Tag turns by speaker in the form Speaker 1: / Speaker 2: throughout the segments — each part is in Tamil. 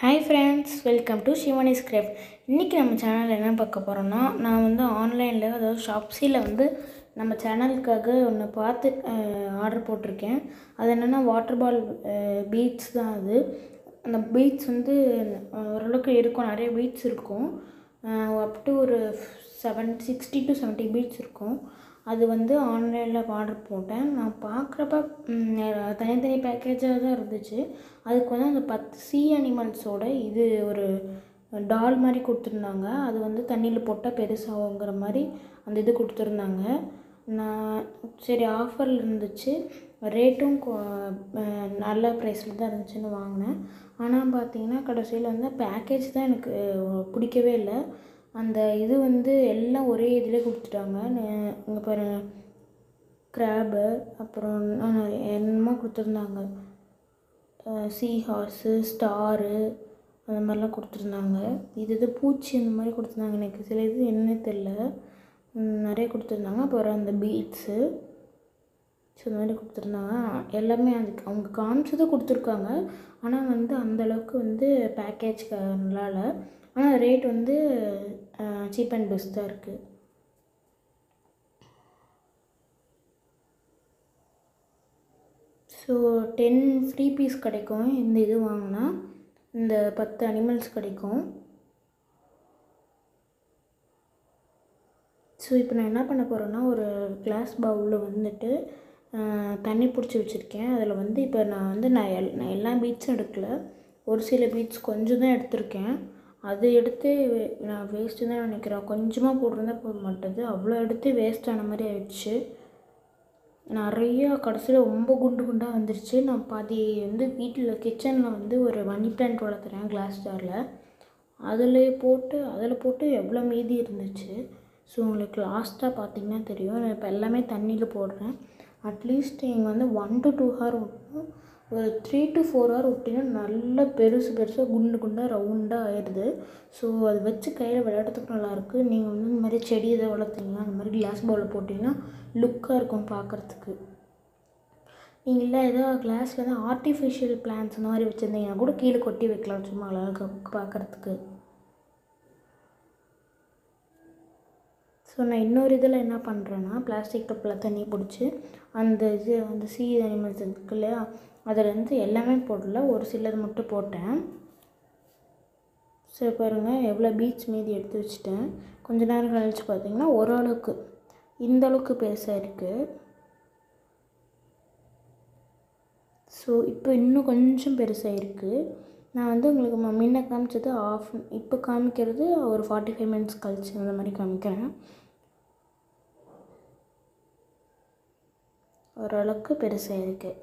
Speaker 1: hi friends welcome to Shivani script இன்றைக்கி நம்ம சேனலில் என்ன பார்க்க போகிறோன்னா நான் வந்து ஆன்லைனில் அதாவது ஷாப்ஸியில் வந்து நம்ம சேனலுக்காக ஒன்று பார்த்து ஆர்டர் போட்டிருக்கேன் அது என்னென்னா வாட்டர் பால் பீட்ஸ் தான் அது அந்த பீட்ஸ் வந்து அஹ், ஓரளவுக்கு இருக்கும் நிறைய பீட்ஸ் இருக்கும் அப் டு ஒரு seven sixty to seventy beats இருக்கும் அது வந்து ஆன்லைனில் ஆர்டர் போட்டேன் நான் பார்க்குறப்ப தனித்தனி பேக்கேஜாக தான் இருந்துச்சு அதுக்கு வந்து அந்த பத்து சி அனிமல்ஸோட இது ஒரு டால் மாதிரி கொடுத்துருந்தாங்க அது வந்து தண்ணியில் போட்டால் பெருசாகுங்கிற மாதிரி அந்த இது கொடுத்துருந்தாங்க நான் சரி ஆஃபரில் இருந்துச்சு ரேட்டும் கொ- அஹ் நல்ல ப்ரைஸில் தான் இருந்துச்சுன்னு வாங்கினேன் ஆனால் பார்த்தீங்கன்னா கடைசியில் வந்து பேக்கேஜ் தான் எனக்கு அஹ், பிடிக்கவே இல்லை அந்த இது வந்து எல்லாம் ஒரே இதிலே கொடுத்துட்டாங்க இங்கே பாருங்க க்ராபு அப்புறம் இன்னும் என்னமோ கொடுத்துருந்தாங்க சீ ஹார்ஸு ஸ்டாரு அந்த மாதிரிலாம் கொடுத்துருந்தாங்க இது இது பூச்சி அந்த மாதிரி கொடுத்துருந்தாங்க எனக்கு சில இது என்ன தெரில ம், நிறைய கொடுத்துருந்தாங்க அப்புறம் அந்த பீட்ஸு ஸோ இந்த மாதிரி கொடுத்துருந்தாங்க எல்லாமே அதுக்கு அவங்க காமிச்சதை கொடுத்துருக்காங்க ஆனால் வந்து அந்தளவுக்கு வந்து பேக்கேஜ் நல்லா இல்லை ஆனால் ரேட் வந்து சீப் அண்ட் பெஸ்ட் தான் இருக்குது ஸோ டென் ஃப்ரீ பீஸ் கிடைக்கும் இந்த இது வாங்கினா இந்த பத்து அனிமல்ஸ் கிடைக்கும் ஸோ இப்போ நான் என்ன பண்ண போகிறேன்னா ஒரு கிளாஸ் பவுலில் வந்துட்டு ஆஹ், தண்ணி பிடிச்சி வச்சுருக்கேன் அதில் வந்து இப்போ நான் வந்து நான் எல் நான் எல்லா பீட்ஸும் எடுக்கல ஒரு சில பீட்ஸ் கொஞ்சம் தான் எடுத்திருக்கேன் அது எடுத்து வே- நான் வேஸ்ட்டு தான் நினைக்கிறேன் கொஞ்சமாக போட்டிருந்தா போட மாட்டேது அவ்வளோ எடுத்து வேஸ்ட் ஆன மாதிரி ஆயிடுச்சு நிறைய கடைசியில் ரொம்ப குண்டு குண்டாக வந்துருச்சு நான் பாதி வந்து வீட்டில் கிச்சனில் வந்து ஒரு மணி பிளான்ட் வளர்த்துறேன் கிளாஸ் ஜாரில் அதில் போட்டு அதில் போட்டு எவ்வளோ மீதி இருந்துச்சு ஸோ உங்களுக்கு லாஸ்ட்டாக பார்த்தீங்கன்னா தெரியும் நான் இப்போ எல்லாமே தண்ணியில் போடுறேன் அட்லீஸ்ட் இங்கே வந்து ஒன் டு டூ ஹவர் விட்டோம் ஒரு த்ரீ டு ஃபோர் ஹவர் விட்டிங்கன்னா நல்ல பெருசு பெருசாக குண்டு குண்டாக ரவுண்டாக ஆயிடுது ஸோ அது வச்சு கையில் விளையாடுறதுக்கு நல்லாயிருக்கு நீங்கள் வந்து இந்த மாதிரி செடி எதை வளர்த்தீங்கன்னா அந்த மாதிரி கிளாஸ் பவுலில் போட்டிங்கன்னா லுக்காக இருக்கும் பார்க்குறதுக்கு நீங்கள் இல்லை ஏதோ கிளாஸில் தான் ஆர்டிஃபிஷியல் பிளான்ஸ் அந்த மாதிரி வச்சுருந்தீங்கன்னா கூட கீழே கொட்டி வைக்கலாம் சும்மா அழகாக பார்க்குறதுக்கு ஸோ நான் இன்னொரு இதில் என்ன பண்ணுறேன்னா பிளாஸ்டிக் கப்பில் தண்ணி பிடிச்சி அந்த இது அந்த சீ அனிமல்ஸ் இருக்கு இல்லையா அதுலேருந்து எல்லாமே போடல ஒரு சிலது மட்டும் போட்டேன் சரி பாருங்கள் எவ்வளோ பீச் மீதி எடுத்து வச்சுட்டேன் கொஞ்ச நேரம் கழிச்சு பார்த்தீங்கன்னா ஓரளவுக்கு இந்த அளவுக்கு பெருசாக இருக்குது ஸோ இப்போ இன்னும் கொஞ்சம் பெருசாக இருக்குது நான் வந்து உங்களுக்கு ம- முன்ன காமிச்சது ஆஃப் இப்போ காமிக்கிறது ஒரு ஃபார்ட்டி ஃபைவ் மினிட்ஸ் கழிச்சு அந்த மாதிரி காமிக்கிறேன் ஓரளவுக்கு பெருசாக இருக்குது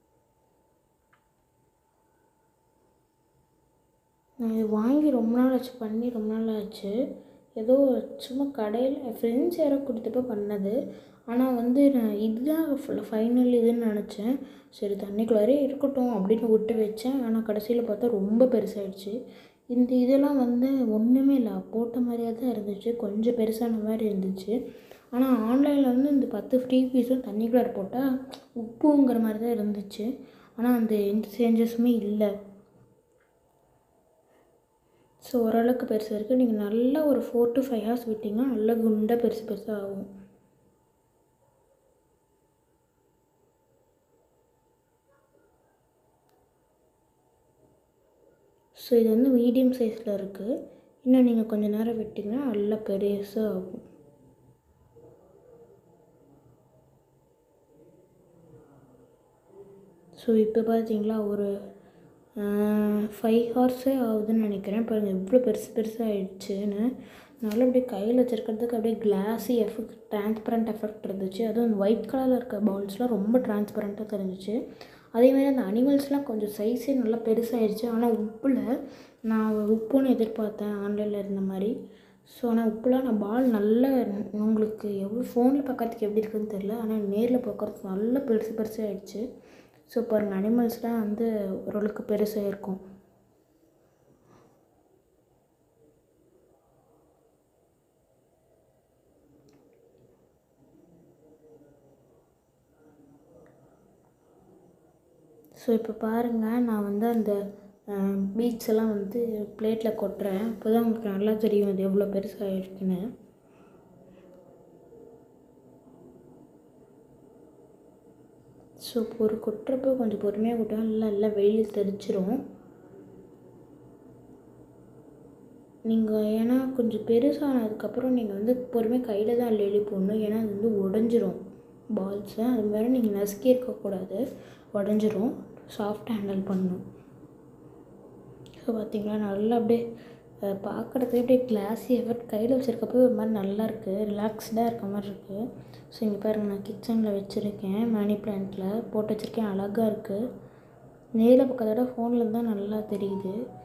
Speaker 1: நான் இது வாங்கி ரொம்ப நாள் ஆச்சு பண்ணி ரொம்ப நாள் ஆச்சு ஏதோ சும்மா கடையில் என் ஃப்ரெண்ட்ஸ் யாரோ கொடுத்தப்ப பண்ணது ஆனால் வந்து நான் இதுதான் ஃபைனல் இதுன்னு நினச்சேன் சரி தண்ணிக்குள்ளாரே இருக்கட்டும் அப்படின்னு விட்டு வச்சேன் ஆனால் கடைசியில் பார்த்தா ரொம்ப பெருசாகிடுச்சு இந்த இதெல்லாம் வந்து ஒன்றுமே இல்லை போட்ட மாதிரியே தான் இருந்துச்சு கொஞ்சம் பெருசான மாதிரி இருந்துச்சு ஆனால் ஆன்லைனில் வந்து இந்த பத்து ஃப்ரீ பீஸும் தண்ணிக்குள்ளார போட்டால் உப்புங்கிற மாதிரி தான் இருந்துச்சு ஆனால் அந்த எந்த சேஞ்சஸுமே இல்லை ஸோ ஓரளவுக்கு பெருசாக இருக்குது நீங்கள் நல்லா ஒரு ஃபோர் டு ஃபைவ் ஹவர்ஸ் விட்டிங்கன்னா நல்லா குண்டாக பெருசு பெருசாக ஆகும் ஸோ இது வந்து மீடியம் சைஸில் இருக்குது இன்னும் நீங்கள் கொஞ்சம் நேரம் விட்டிங்கன்னா நல்லா பெருசாக ஆகும் ஸோ இப்போ பார்த்தீங்களா ஒரு ஃபைவ் ஹவர்ஸே ஆகுதுன்னு நினைக்கிறேன் பாருங்கள் எவ்வளோ பெருசு பெருசாக ஆயிடுச்சுன்னு நல்லா அப்படியே கையில் வச்சுருக்கிறதுக்கு அப்படியே கிளாஸி எஃபெக்ட் டிரான்ஸ்பரண்ட் எஃபெக்ட் இருந்துச்சு அதுவும் ஒயிட் கலரில் இருக்க பவுல்ஸ்லாம் ரொம்ப டிரான்ஸ்பரண்ட்டாக தெரிஞ்சிச்சு அதேமாதிரி அந்த அனிமல்ஸ்லாம் கொஞ்சம் சைஸே நல்லா பெருசாகிடுச்சு ஆனால் உப்பில் நான் உப்புன்னு எதிர்பார்த்தேன் ஆன்லைனில் இருந்த மாதிரி ஸோ ஆனால் உப்புலாம் நான் பால் நல்ல உங்களுக்கு எவ்வளோ ஃபோனில் பார்க்கறதுக்கு எப்படி இருக்குன்னு தெரில ஆனால் நேரில் பார்க்கறதுக்கு நல்ல பெருசு பெருசாக ஆயிடுச்சு ஸோ பாருங்கள் அனிமல்ஸ்லாம் வந்து ஓரளவுக்கு பெருசாக இருக்கும் ஸோ இப்போ பாருங்கள் நான் வந்து அந்த பீட்ஸ் எல்லாம் வந்து பிளேட்டில் கொட்டுறேன் அப்போ தான் உங்களுக்கு நல்லா தெரியும் அது எவ்வளோ பெருசாக இருக்குன்னு ஸோ ஒரு கொட்டுறப்போ கொஞ்சம் பொறுமையாக கொட்டினா நல்லா நல்லா வெயில் தெரிச்சிரும் நீங்கள் ஏன்னா கொஞ்சம் பெருசானதுக்கப்புறம் நீங்கள் வந்து பொறுமையாக கையில் தான் அள்ளி அள்ளி போடணும் ஏன்னா அது வந்து உடஞ்சிரும் பால்ஸை அது மாதிரி நீங்கள் நசுக்கி இருக்கக்கூடாது உடஞ்சிரும் சாஃப்ட் ஹேண்டில் பண்ணணும் ஸோ பார்த்தீங்களா நல்லா அப்படியே பார்க்குறதுக்கு அப்படியே கிளாஸி எஃபர்ட் கையில் வச்சுருக்கப்போ ஒரு மாதிரி நல்லா இருக்குது ரிலாக்ஸ்டாக இருக்க மாதிரி இருக்குது ஸோ இங்கே பாருங்கள் நான் கிச்சனில் வச்சுருக்கேன் மணி பிளான்ட்டில் போட்டு வச்சுருக்கேன் அழகாக இருக்குது நேரில் பக்கத்தோட ஃபோனில் தான் நல்லா தெரியுது